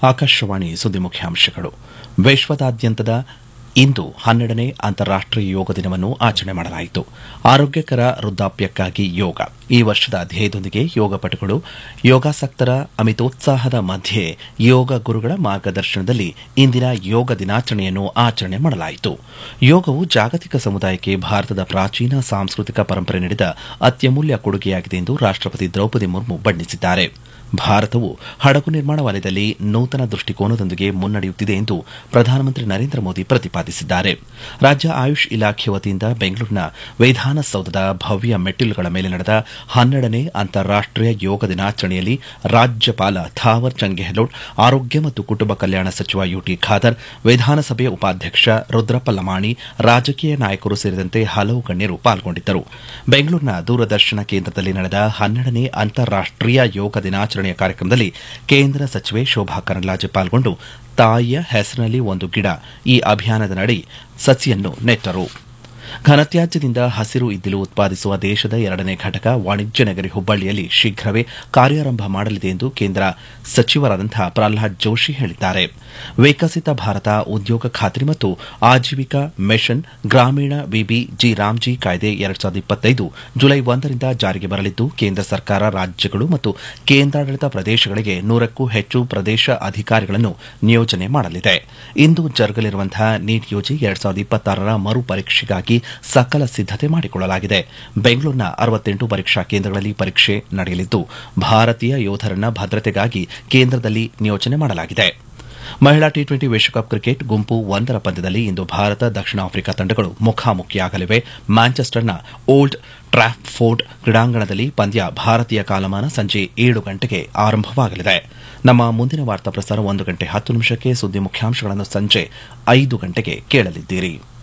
ಆಕಾಶವಾಣಿ ಸುದ್ದಿ ಮುಖ್ಯಾಂಶಗಳು ವಿಶ್ವದಾದ್ಯಂತದ ಇಂದು ಹನ್ನೆರಡನೇ ಅಂತಾರಾಷ್ಟೀಯ ಯೋಗ ದಿನವನ್ನು ಆಚರಣೆ ಮಾಡಲಾಯಿತು ಆರೋಗ್ಯಕರ ವೃದ್ಧಾಪ್ಯಕ್ಕಾಗಿ ಯೋಗ ಈ ವರ್ಷದ ಧ್ಯೇಯದೊಂದಿಗೆ ಯೋಗಪಟುಗಳು ಯೋಗಾಸಕ್ತರ ಅಮಿತೋತ್ಸಾಹದ ಮಧ್ಯೆ ಯೋಗ ಗುರುಗಳ ಮಾರ್ಗದರ್ಶನದಲ್ಲಿ ಇಂದಿನ ಯೋಗ ದಿನಾಚರಣೆಯನ್ನು ಆಚರಣೆ ಮಾಡಲಾಯಿತು ಯೋಗವು ಜಾಗತಿಕ ಸಮುದಾಯಕ್ಕೆ ಭಾರತದ ಪ್ರಾಚೀನ ಸಾಂಸ್ಕೃತಿಕ ಪರಂಪರೆ ನೀಡಿದ ಅತ್ಯಮೂಲ್ಯ ಕೊಡುಗೆಯಾಗಿದೆ ಎಂದು ರಾಷ್ಟಪತಿ ದ್ರೌಪದಿ ಮುರ್ಮು ಬಣ್ಣಿಸಿದ್ದಾರೆ ಭಾರತವು ಹಡಗು ನಿರ್ಮಾಣ ವಲಯದಲ್ಲಿ ನೂತನ ದೃಷ್ಟಿಕೋನದೊಂದಿಗೆ ಮುನ್ನಡೆಯುತ್ತಿದೆ ಎಂದು ಪ್ರಧಾನಮಂತ್ರಿ ನರೇಂದ್ರ ಮೋದಿ ಪ್ರತಿಪಾದಿಸಿದ್ದಾರೆ ರಾಜ್ಯ ಆಯುಷ್ ಇಲಾಖೆ ವತಿಯಿಂದ ಬೆಂಗಳೂರಿನ ವಿಧಾನಸೌಧದ ಭವ್ಯ ಮೆಟ್ಟಿಲುಗಳ ಮೇಲೆ ನಡೆದ ಹನ್ನೆರಡನೇ ಅಂತಾರಾಷ್ಟೀಯ ಯೋಗ ದಿನಾಚರಣೆಯಲ್ಲಿ ರಾಜ್ಯಪಾಲ ಥಾವರ್ ಚಂದ್ ಗೆಹ್ಲೋಟ್ ಆರೋಗ್ಯ ಮತ್ತು ಕುಟುಂಬ ಕಲ್ಯಾಣ ಸಚಿವ ಯುಟಿ ಖಾದರ್ ವಿಧಾನಸಭೆ ಉಪಾಧ್ಯಕ್ಷ ರುದ್ರಪ್ಪ ಲಮಾಣಿ ರಾಜಕೀಯ ನಾಯಕರು ಸೇರಿದಂತೆ ಹಲವು ಗಣ್ಯರು ಪಾಲ್ಗೊಂಡಿದ್ದರು ಬೆಂಗಳೂರಿನ ದೂರದರ್ಶನ ಕೇಂದ್ರದಲ್ಲಿ ನಡೆದ ಹನ್ನೆರಡನೇ ಅಂತಾರಾಷ್ಟೀಯ ಯೋಗ ದಿನಾಚರಣೆಯ ಕಾರ್ಯಕ್ರಮದಲ್ಲಿ ಕೇಂದ್ರ ಸಚಿವೆ ಶೋಭಾ ಕರಂದ್ಲಾಜೆ ಪಾಲ್ಗೊಂಡು ತಾಯಿಯ ಹೆಸರಿನಲ್ಲಿ ಒಂದು ಗಿಡ ಈ ಅಭಿಯಾನದಡಿ ಸಸಿಯನ್ನು ನೆಟ್ಟರು ಘನತ್ಯಾಜ್ಯದಿಂದ ಹಸಿರು ಇದ್ದಿಲು ಉತ್ಪಾದಿಸುವ ದೇಶದ ಎರಡನೇ ಘಟಕ ವಾಣಿಜ್ಯ ನಗರಿ ಹುಬ್ಬಳ್ಳಿಯಲ್ಲಿ ಶೀಘ್ರವೇ ಕಾರ್ಯಾರಂಭ ಮಾಡಲಿದೆ ಎಂದು ಕೇಂದ್ರ ಸಚಿವರಾದಂತಹ ಪ್ರಹ್ಲಾದ್ ಜೋಶಿ ಹೇಳಿದ್ದಾರೆ ವಿಕಸಿತ ಭಾರತ ಉದ್ಯೋಗ ಖಾತ್ರಿ ಮತ್ತು ಆಜೀವಿಕಾ ಮಿಷನ್ ಗ್ರಾಮೀಣ ವಿಬಿ ಜಿ ರಾಮ್ಜಿ ಕಾಯ್ದೆ ಎರಡ್ ಸಾವಿರದ ಇಪ್ಪತ್ತೈದು ಜುಲೈ ಒಂದರಿಂದ ಜಾರಿಗೆ ಬರಲಿದ್ದು ಕೇಂದ್ರ ಸರ್ಕಾರ ರಾಜ್ಯಗಳು ಮತ್ತು ಕೇಂದ್ರಾಡಳಿತ ಪ್ರದೇಶಗಳಿಗೆ ನೂರಕ್ಕೂ ಹೆಚ್ಚು ಪ್ರದೇಶ ಅಧಿಕಾರಿಗಳನ್ನು ನಿಯೋಜನೆ ಮಾಡಲಿದೆ ಇಂದು ಜರುಗಲಿರುವಂತಹ ನೀಟ್ ಯುಜಿ ಎರಡ್ ಸಾವಿರದ ಇಪ್ಪತ್ತಾರರ ಮರು ಪರೀಕ್ಷೆಗಾಗಿ ಸಕಲ ಸಿದ್ದತೆ ಮಾಡಿಕೊಳ್ಳಲಾಗಿದೆ ಬೆಂಗಳೂರಿನ ಅರವತ್ತೆಂಟು ಪರೀಕ್ಷಾ ಕೇಂದ್ರಗಳಲ್ಲಿ ಪರೀಕ್ಷೆ ನಡೆಯಲಿದ್ದು ಭಾರತೀಯ ಯೋಧರನ್ನ ಭದ್ರತೆಗಾಗಿ ಕೇಂದ್ರದಲ್ಲಿ ನಿಯೋಜನೆ ಮಾಡಲಾಗಿದೆ ಮಹಿಳಾ ಟಿ ಟ್ವೆಂಟಿ ವಿಶ್ವಕಪ್ ಕ್ರಿಕೆಟ್ ಗುಂಪು ಒಂದರ ಪಂದ್ಯದಲ್ಲಿ ಇಂದು ಭಾರತ ದಕ್ಷಿಣ ಆಫ್ರಿಕಾ ತಂಡಗಳು ಮುಖಾಮುಖಿಯಾಗಲಿವೆ ಮ್ಯಾಂಚೆಸ್ಟರ್ನ ಓಲ್ಡ್ ಟ್ರಾಫೋರ್ಡ್ ಕ್ರೀಡಾಂಗಣದಲ್ಲಿ ಪಂದ್ಯ ಭಾರತೀಯ ಕಾಲಮಾನ ಸಂಜೆ ಏಳು ಗಂಟೆಗೆ ಆರಂಭವಾಗಲಿದೆ ನಮ್ಮ ಮುಂದಿನ ವಾರ್ತಾ ಪ್ರಸಾರ ಒಂದು ಗಂಟೆ ಹತ್ತು ನಿಮಿಷಕ್ಕೆ ಸುದ್ದಿ ಮುಖ್ಯಾಂಶಗಳನ್ನು ಸಂಜೆ ಐದು ಗಂಟೆಗೆ ಕೇಳಲಿದ್ದೀರಿ